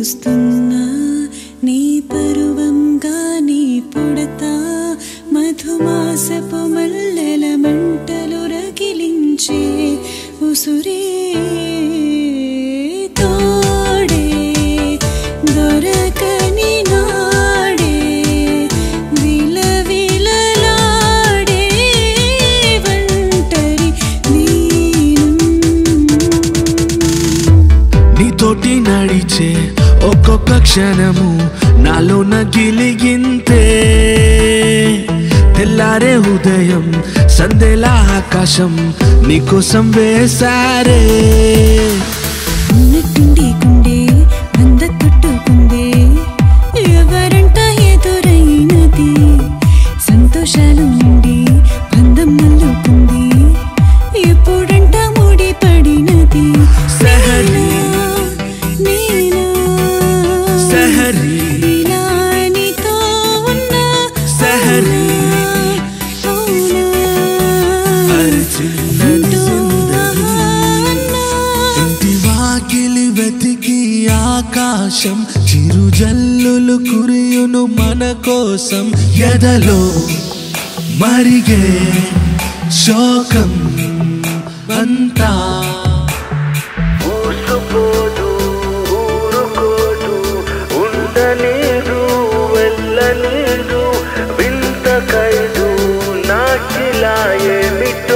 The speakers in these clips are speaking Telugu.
చూస్తున్నా నీ పరువంగా నీ పుడతా మధుమాసపు మల్లెల మంటలు రగిలించే ఉసురే తోడే దొరకని నాడే విలవిలలాడే ఒంటరి దీనం నీతోటి నడిచే ఒక్కొక్క క్షణము నాలోన గిలిగింతే తెల్లారే ఉదయం సందేలా ఆకాశం నీకోసం వేసారే ఉన్నట్టుండి గుండె బంద కొట్టుకుందే ఎవరంట ఎదురైనది సంతోషాలు నిండి బంధం నల్లుకుంది ఎప్పుడంట ముడి పడినది సహరి. నేనా సహరి. ఇలా నీతో ఉన్నా సహరి. అవునా అరిచిన్నది సుందరి. అన్నా ఇంటి వాకిలి వెతికి ఆకాశం చిరుజల్లులు కురియును మన కోసం ఎదలో మరిగే శోకం అంతా ఊసుకోదు ఊరుకోదు ఉండనీదు వెళ్ళనీదు వింత ఖైదు నాకిలా ఏమిటో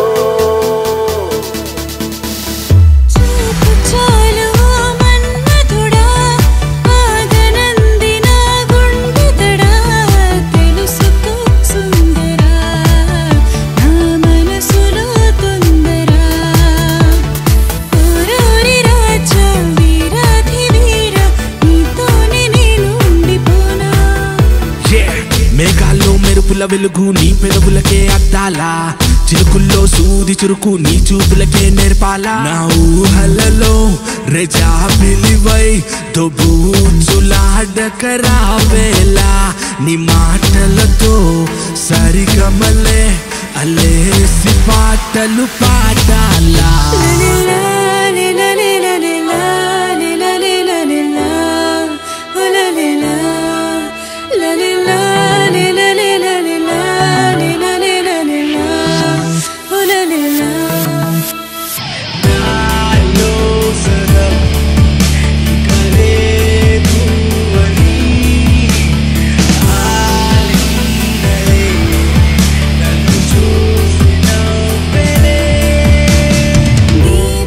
చూపు చాలు ఓ మన్మధుడా ఆగనంది నా గుండెదడా తెలుసుకో సుందరా నా మనసులో తొందరా ఓరోరి రాజా వీరాధి వీర నీతోనే నేను ఉండిపోనా Yeah. మేఘాల్లో మెరుపుల వెలుగు నీ పెదవులకే అద్దాలా చిలుకుల్లో సూది చురుకు నీ చూపులకే నేర్పాలా నా ఊహలలో రెజా పిలివై దొబూచులాడకరావేలా నీ మాటలతో సరిగమలే అలేసి పాటలు పాడాలా నీ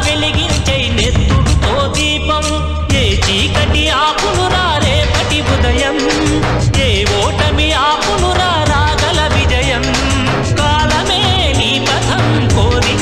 వెలిగించే నెత్తుడుతో దీపం ఏ చీకటి ఆపునురా రేపటి ఉదయం ఏ ఓటమి ఆపునురా రాగల విజయం కాలమే నీ పథం కోరి